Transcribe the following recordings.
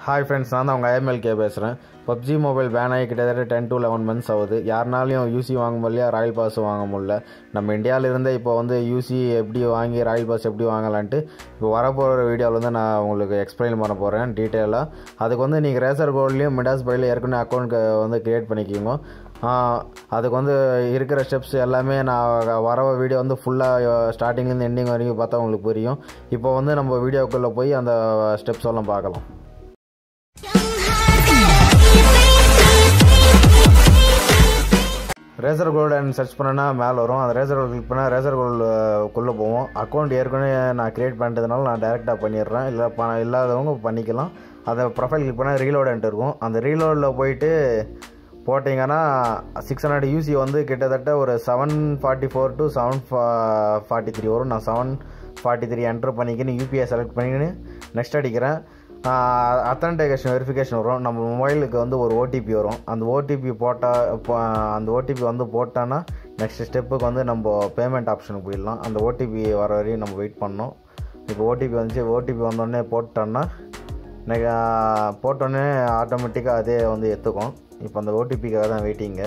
hi friends நான் தான் உங்கள் ஐஎம்எல்கே பேசுகிறேன் பப்ஜி மொபைல் பேன் ஆகி கிட்டத்தட்ட டென் டு லெவன் மந்த்ஸ் ஆகுது யாருனாலையும் யூசி வாங்க முடியல ராயல் பாஸ் வாங்க முடியல நம்ம இந்தியாவில் இருந்தே இப்போ வந்து யூசி எப்படி வாங்கி ராயல் பாஸ் எப்படி வாங்கலான்ட்டு இப்போ வரப்போகிற வீடியோவில் வந்து நான் உங்களுக்கு எக்ஸ்பிளைன் பண்ண போகிறேன் டீட்டெயிலாக அதுக்கு வந்து நீங்கள் ரேசர் கோல்ட்லேயும் மிடாஸ் பையில் ஏற்கனவே அக்கௌண்ட் வந்து க்ரியேட் பண்ணிக்கிங்க அதுக்கு வந்து இருக்கிற ஸ்டெப்ஸ் எல்லாமே நான் வர வீடியோ வந்து ஃபுல்லாக ஸ்டார்டிங்லேருந்து எண்டிங் வரைக்கும் பார்த்தா உங்களுக்கு புரியும் இப்போ வந்து நம்ம வீடியோக்குள்ளே போய் அந்த ஸ்டெப்ஸ் எல்லாம் பார்க்கலாம் ரேசர் கோல்டு சர்ச் பண்ணனா மேலே வரும் அந்த ரேசர் கோல்டு கிளிக் பண்ணால் ரேசர் கோல்டுக்குள்ளே போவோம் அக்கௌண்ட் ஏற்கனவே நான் க்ரியேட் பண்ணிட்டதுனால நான் டேரெக்டாக பண்ணிடுறேன் இல்லை ப இல்லாதவங்க பண்ணிக்கலாம் அதை ப்ரொஃபைல் கிளிக் பண்ணால் ரீலோடுன்ட்டு இருக்கும் அந்த ரீலோடில் போயிட்டு போட்டிங்கன்னா சிக்ஸ் ஹண்ட்ரட் யூசி வந்து கிட்டத்தட்ட ஒரு seven forty four to seven forty three வரும் நான் செவன் ஃபார்ட்டி த்ரீ என்ட்ரு பண்ணிக்கின்னு யூபிஐ செலக்ட் பண்ணிக்கின்னு நெக்ஸ்ட் அடிக்கிறேன் அத்தன்டிகேஷன் வெரிஃபிகேஷன் வரும் நம்ம மொபைலுக்கு வந்து ஒரு ஓடிபி வரும் அந்த ஓடிபி போட்டால் அந்த ஓடிபி வந்து போட்டோன்னா நெக்ஸ்ட் ஸ்டெப்புக்கு வந்து நம்ம பேமெண்ட் ஆப்ஷனுக்கு போயிடலாம் அந்த ஓடிபி வர வரையும் நம்ம வெயிட் பண்ணோம் இப்போ ஓடிபி வந்துச்சு ஓடிபி வந்தோடனே போட்டோன்னா போட்டோன்னே ஆட்டோமேட்டிக்காக அதே வந்து எடுத்துக்கும் இப்போ அந்த ஓடிபிக்காக தான் வெயிட்டிங்க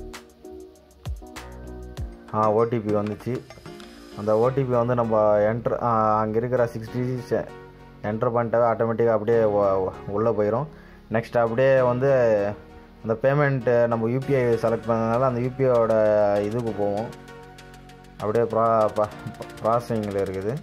ஆ ஓடிபி வந்துச்சு அந்த ஓடிபி வந்து நம்ம என்ட்ரு அங்கே இருக்கிற சிக்ஸ் டிஜிட்ஸ் என்ட்ரு பண்ணிட்டாவே ஆட்டோமேட்டிக்காக அப்படியே உள்ளே போயிடும் நெக்ஸ்ட் அப்படியே வந்து அந்த பேமெண்ட்டு நம்ம யூபிஐ செலக்ட் பண்ணதுனால அந்த யூபிஐயோட இதுக்கு போவோம் அப்படியே ப்ரா ப்ராசஸிங்கில் இருக்குது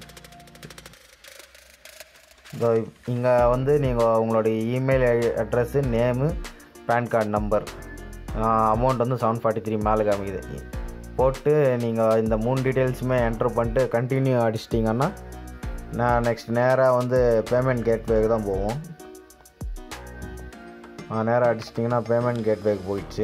இதோ இங்கே வந்து நீங்கள் உங்களுடைய email address name PAN card number amount வந்து செவன் ஃபார்ட்டி த்ரீ மேலே காமிக்குது போட்டு நீங்கள் இந்த மூணு டீட்டெயில்ஸுமே என்ட்ரு பண்ணிட்டு கண்டினியூ அடிச்சிட்டிங்கன்னா நான் நெக்ஸ்ட் நேராக வந்து பேமெண்ட் கேட்வேக்கு தான் போவோம் நேராக அடிச்சிட்டிங்கன்னா பேமெண்ட் கேட்வேக்கு போயிடுச்சு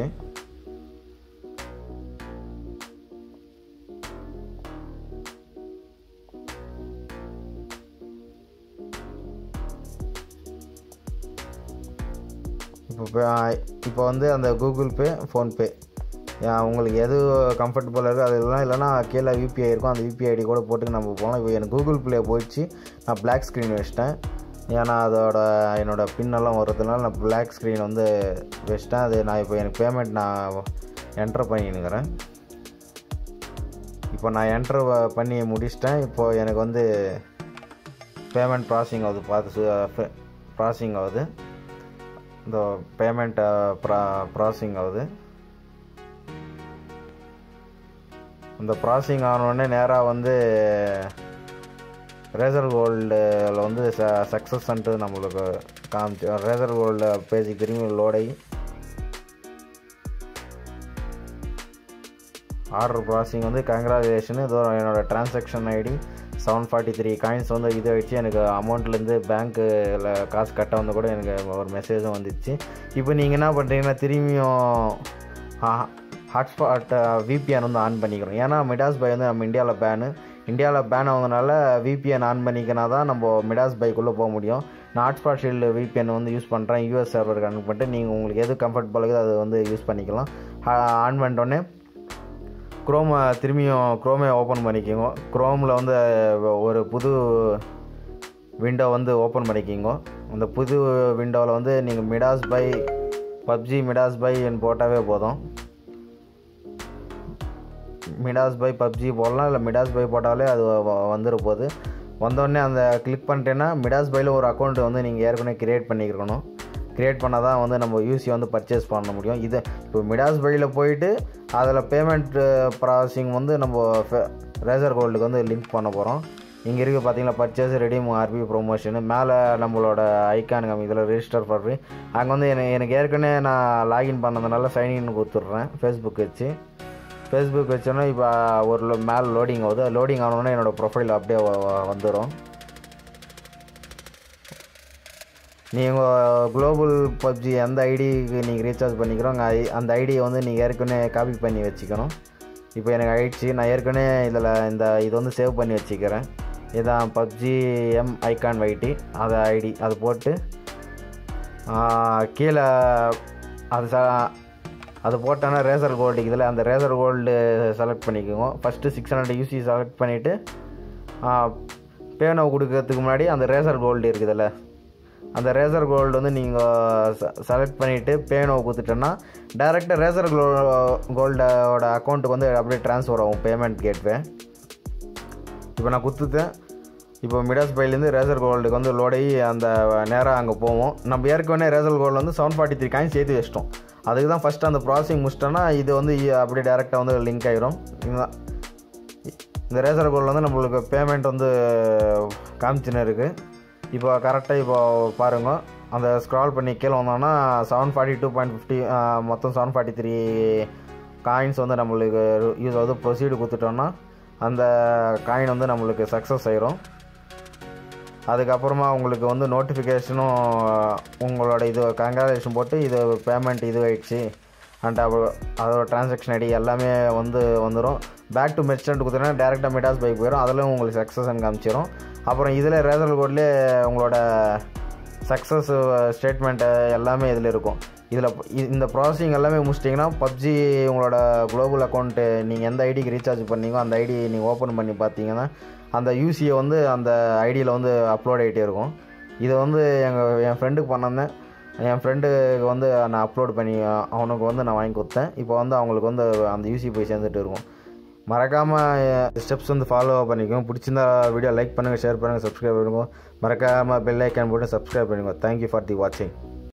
இப்போ இப்போ வந்து அந்த கூகுள் பே ஃபோன்பே உங்களுக்கு எது கம்ஃபர்டபுளாக இருக்கோ அது இல்லைனா இல்லைனா கீழே யூபிஐ இருக்கும் அந்த யூபிஐ ஐடி கூட போட்டு நம்ம போகலாம் இப்போ எனக்கு கூகுள் ப்ளே போயிடுச்சு நான் பிளாக் ஸ்க்ரீன் வச்சிட்டேன் ஏன்னா அதோட என்னோடய பின்னெல்லாம் வர்றதுனால நான் பிளாக் ஸ்க்ரீன் வந்து வச்சிட்டேன் அது நான் இப்போ எனக்கு பேமெண்ட் நான் என்ட்ரு பண்ணினுக்கிறேன் இப்போ நான் என்ட்ரு பண்ணி முடிச்சிட்டேன் இப்போது எனக்கு வந்து பேமெண்ட் ப்ராசஸிங் ஆகுது பார்த்து ப்ராசஸிங் ஆகுது இந்த பேமெண்ட் ப்ரா ப்ராசஸிங் ஆகுது இந்த ப்ராசஸிங் ஆனோடனே நேராக வந்து ரேசர் கோல்டில் வந்து ச சக்ஸஸ்ன்ட்டு நம்மளுக்கு காமிச்சு ரேசர் கோல்டு பேஜுக்கு திரும்பி லோடாகி ஆர்டர் ப்ராசஸிங் வந்து கங்க்ராச்சுலேஷன் இதோ என்னோடய transaction ID seven forty three coins வந்து இதை வச்சு எனக்கு அமௌண்ட்லேருந்து பேங்க்கில் காசு கட்ட வந்து கூட எனக்கு ஒரு மெசேஜும் வந்துச்சு இப்போ நீங்கள் என்ன பண்ணுறீங்கன்னா திரும்பியும் ஹாட்ஸ்பாட் விபிஎன் வந்து ஆன் பண்ணிக்கிறோம் ஏன்னா மிடாஸ் பை வந்து நம்ம இந்தியாவில் பேனு இந்தியாவில் பேன் ஆகுதுனால விபிஎன் ஆன் பண்ணிக்கினா தான் நம்ம மிடாஸ் பைக்குள்ளே போக முடியும் நான் ஹாட்ஸ்பாட் ஷீல்டு விபிஎன் வந்து யூஸ் பண்ணுறேன் யூஎஸ் சர்வர் கனெக்ட் பண்ணிட்டு நீங்கள் உங்களுக்கு எது கம்ஃபர்டபுளாக அது வந்து யூஸ் பண்ணிக்கலாம் ஆன் பண்ணிட்டோன்னே க்ரோமை திரும்பியும் க்ரோமே ஓப்பன் பண்ணிக்கோங்க க்ரோமில் வந்து ஒரு புது விண்டோ வந்து ஓப்பன் பண்ணிக்கிங்க அந்த புது விண்டோவில் வந்து நீங்கள் மிடாஸ் பை பப்ஜி மிடாஸ் பைன்னு போட்டாவே போதும் மிடாஸ் பை பப்ஜி போடலாம் இல்லை மிடாஸ் பை போட்டாலே அது வந்துட போகுது வந்தோடனே அந்த கிளிக் பண்ணிட்டேன்னா மிடாஸ் பையில் ஒரு அக்கௌண்ட் வந்து நீங்கள் ஏற்கனவே க்ரியேட் பண்ணியிருக்கணும் க்ரியேட் பண்ணால் தான் வந்து நம்ம யூசி வந்து பர்ச்சேஸ் பண்ண முடியும் இது இப்போ மிடாஸ் பையில் போயிட்டு அதில் பேமெண்ட் ப்ராசஸிங் வந்து நம்ம ரேசர் கோல்டுக்கு வந்து லிங்க் பண்ண போகிறோம் இங்கே இருக்குது பார்த்தீங்களா பர்ச்சேஸ் ரெடிம் ஆர்பி ப்ரொமோஷனு மேலே நம்மளோட ஐக்கான் காமி இதில் ரெஜிஸ்டர் பண்ணுறி அங்கே வந்து எனக்கு எனக்கு ஏற்கனவே நான் லாகின் பண்ணதுனால சைன்இன் கொடுத்துட்றேன் ஃபேஸ்புக் வச்சு ஃபேஸ்புக் வச்சோன்னா இப்போ ஒரு மேலே லோடிங் ஆகுது லோடிங் ஆனோடனே என்னோடய ப்ரொஃபைல் அப்படியே வந்துடும் நீங்கள் குளோபல் பப்ஜி எந்த ஐடிக்கு நீங்கள் ரீசார்ஜ் பண்ணிக்கிறோங்க அந்த ஐடியை வந்து நீங்கள் ஏற்கனவே காப்பி பண்ணி வச்சுக்கணும் இப்போ எனக்கு ஆயிடுச்சு நான் ஏற்கனவே இதில் இந்த இது வந்து சேவ் பண்ணி வச்சுக்கிறேன் இதான் பப்ஜி எம் ஐகான் வைட்டி அதை ஐடி அது போட்டு கீழே அது ச அது போட்டோன்னா ரேசர் கோல்டு இதில் அந்த ரேசர் கோல்டு செலக்ட் பண்ணிக்கோங்க first six hundred UC select பண்ணிவிட்டு பேனோ கொடுக்கறதுக்கு முன்னாடி அந்த ரேசர் கோல்டு இருக்குதுல்ல அந்த ரேசர் கோல்டு வந்து நீங்கள் செலக்ட் பண்ணிவிட்டு பேனோ கொடுத்துட்டோன்னா டேரெக்டாக ரேசர் கோ கோல்டோட அக்கௌண்ட்டுக்கு வந்து அப்படியே ட்ரான்ஸ்ஃபர் ஆகும் பேமெண்ட் கேட்வே இப்போ நான் கொடுத்துட்டேன் இப்போ மிடாஸ் பைலேருந்து ரேசர் கோல்டுக்கு வந்து லோட் ஆகி அந்த நேராக அங்கே போவோம் நம்ம ஏற்கனவே ரேசர் கோல்டு வந்து செவன் ஃபார்ட்டி த்ரீ காயின் சேர்த்து வச்சிட்டோம் அதுக்கு தான் ஃபஸ்ட்டு அந்த ப்ராசஸிங் முடிச்சிட்டோன்னா இது வந்து இ- அப்படியே டேரெக்டாக வந்து லிங்க் ஆயிரும் இதுதான் இந்த ரேசர் கோல்டில் வந்து நம்மளுக்கு பேமெண்ட் வந்து காமிச்சுன்னு இருக்குது இப்போ கரெக்டாக இப்போ பாருங்க அந்த ஸ்க்ரால் பண்ணி கீழே வந்தோம்னா seven forty two point fifty மொத்தம் செவன் ஃபார்ட்டி த்ரீ காயின்ஸ் வந்து நம்மளுக்கு யூஸ் வந்து ப்ரொசீடு கொடுத்துட்டோம்னா அந்த காயின் வந்து நம்மளுக்கு சக்ஸஸ் ஆயிரும் அதுக்கப்புறமா உங்களுக்கு வந்து நோட்டிஃபிகேஷனும் உங்களோட இது கங்க்ராச்சுலேஷன் போட்டு இது பேமெண்ட் இது ஆயிடுச்சு அண்ட் அதோட டிரான்சாக்ஷன் ஐடி எல்லாமே வந்து வந்துடும் பேக் டு மெர்ச்சன்ட் கொடுத்தீங்கன்னா டேரெக்டாக மிடாஸ் பைக் போயிடும் அதில் உங்களுக்கு சக்ஸஸ்ன்னு காமிச்சிடும் அப்புறம் இதில் ரேசர் கோட்லேயே உங்களோட சக்ஸஸ் ஸ்டேட்மெண்ட்டு எல்லாமே இதில் இருக்கும் இதில் இந்த ப்ராசஸிங் எல்லாமே முடிச்சிட்டிங்கன்னா பப்ஜி உங்களோட குளோபல் அக்கௌண்ட்டு நீங்கள் எந்த ஐடிக்கு ரீசார்ஜ் பண்ணீங்களோ அந்த ஐடி நீங்கள் ஓப்பன் பண்ணி பார்த்தீங்கன்னா அந்த யூசியை வந்து அந்த ஐடியில் வந்து அப்லோட் ஆகிட்டே இருக்கும் இதை வந்து எங்கள் என் ஃப்ரெண்டுக்கு பண்ணேன் என் ஃப்ரெண்டுக்கு வந்து நான் அப்லோட் பண்ணி அவனுக்கு வந்து நான் வாங்கி கொடுத்தேன் இப்போ வந்து அவங்களுக்கு வந்து அந்த யூசி போய் சேர்ந்துட்டு இருக்கும் மறக்காமல் ஸ்டெப்ஸ் வந்து ஃபாலோ பண்ணிக்கோங்க பிடிச்சிருந்தா வீடியோ லைக் பண்ணுங்கள் ஷேர் பண்ணுங்கள் சப்ஸ்கிரைப் பண்ணுங்க மறக்காமல் பெல் ஐக்கான் போட்டு சப்ஸ்கிரைப் பண்ணுங்க தேங்க்யூ ஃபார் தி வாட்சிங்